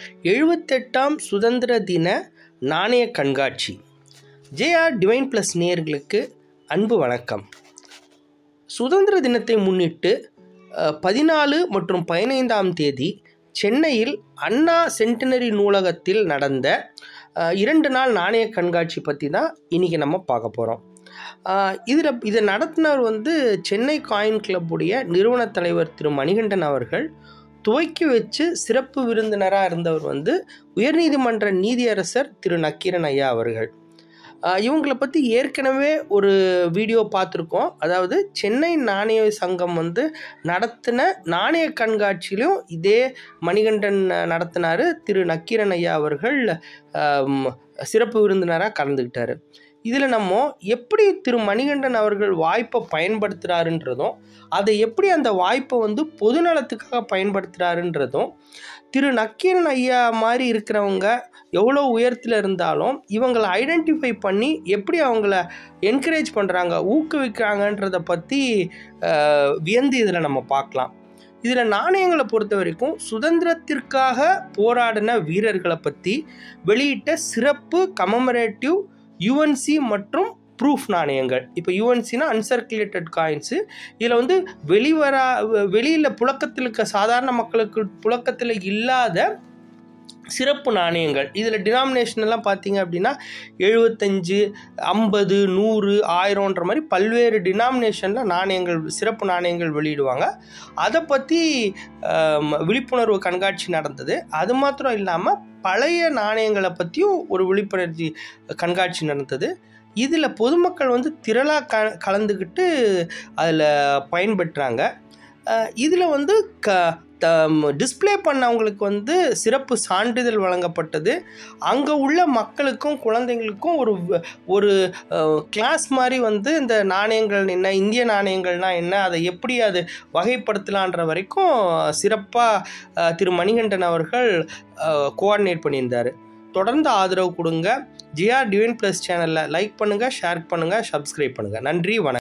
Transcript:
எழுபத்தெட்டாம் சுதந்திர தின நாணய கண்காட்சி ஜேஆர் டிவைன் ப்ளஸ் நேயர்களுக்கு அன்பு வணக்கம் சுதந்திர தினத்தை முன்னிட்டு பதினாலு மற்றும் பதினைந்தாம் தேதி சென்னையில் அண்ணா சென்டினரி நூலகத்தில் நடந்த அஹ், இரண்டு நாள் நாணய கண்காட்சி பற்றி தான் இன்றைக்கி நம்ம பார்க்க போகிறோம் இதில் இதை நடத்தினவர் வந்து சென்னை காயின் கிளப்புடைய நிறுவன தலைவர் திரு மணிகண்டன் அவர்கள் துவக்கி வச்சு சிறப்பு விருந்தினராக இருந்தவர் வந்து உயர்நீதிமன்ற நீதியரசர் திரு நக்கீரன் ஐயா அவர்கள் ஆஹ் இவங்களை பற்றி ஏற்கனவே ஒரு வீடியோ பார்த்துருக்கோம் அதாவது சென்னை நாணய சங்கம் வந்து நடத்தின நாணய கண்காட்சியிலும் இதே மணிகண்டன் நடத்தினார் திரு நக்கீரன் ஐயா அவர்கள் ஆம், சிறப்பு விருந்தினராக கலந்துக்கிட்டாரு இதில் நம்ம எப்படி திரு மணிகண்டன் அவர்கள் வாய்ப்பை பயன்படுத்துகிறாருன்றதும் அதை எப்படி அந்த வாய்ப்பை வந்து பொதுநலத்துக்காக பயன்படுத்துகிறாருன்றதும் திரு நக்கீரன் ஐயா மாதிரி இருக்கிறவங்க எவ்வளோ உயரத்தில் இருந்தாலும் இவங்களை ஐடென்டிஃபை பண்ணி எப்படி அவங்கள என்கரேஜ் பண்ணுறாங்க ஊக்குவிக்கிறாங்கன்றதை பற்றி அஹ், வியந்து இதில் நம்ம பார்க்கலாம் இதில் நாணயங்களை பொறுத்த வரைக்கும் சுதந்திரத்திற்காக போராடின வீரர்களை பற்றி வெளியிட்ட சிறப்பு கமமரேட்டிவ் யுஎன்சி மற்றும் ப்ரூஃப் நாணயங்கள் இப்போ யுஎன்சினா அன்சர்க்குலேட்டட் காயின்ஸு இதில் வந்து வெளிவரா வெளியில் புழக்கத்தில் இருக்க சாதாரண மக்களுக்கு புழக்கத்தில் இல்லாத சிறப்பு நாணயங்கள் இதில் டினாமினேஷன் எல்லாம் பார்த்தீங்க அப்படின்னா எழுபத்தஞ்சு ஐம்பது நூறு ஆயிரம்ன்ற மாதிரி பல்வேறு டினாமினேஷனில் நாணயங்கள் சிறப்பு நாணயங்கள் வெளியிடுவாங்க அதை பற்றி விழிப்புணர்வு கண்காட்சி நடந்தது அது மாத்திரம் இல்லாமல் பழைய நாணயங்களை பற்றியும் ஒரு விழிப்புணர்ச்சி கண்காட்சி நடந்தது இதில் பொதுமக்கள் வந்து திரளாக க கலந்துக்கிட்டு அதில் பயன்பெற்றாங்க இதில் வந்து க டிஸ்ப்ளே பண்ணவங்களுக்கு வந்து சிறப்பு சான்றிதழ் வழங்கப்பட்டது அங்கே உள்ள மக்களுக்கும் குழந்தைங்களுக்கும் ஒரு வ- ஒரு கிளாஸ் மாதிரி வந்து இந்த நாணயங்கள் என்ன இந்திய நாணயங்கள்னா என்ன அதை எப்படி அது வகைப்படுத்தலான்ற வரைக்கும் சிறப்பாக திரு மணிகண்டன் அவர்கள் கோஆர்டினேட் பண்ணியிருந்தார் தொடர்ந்து ஆதரவு கொடுங்க ஜிஆர் டிவைன் ப்ளஸ் சேனலில் லைக் பண்ணுங்கள் ஷேர் பண்ணுங்கள் சப்ஸ்கிரைப் பண்ணுங்கள் நன்றி வணக்கம்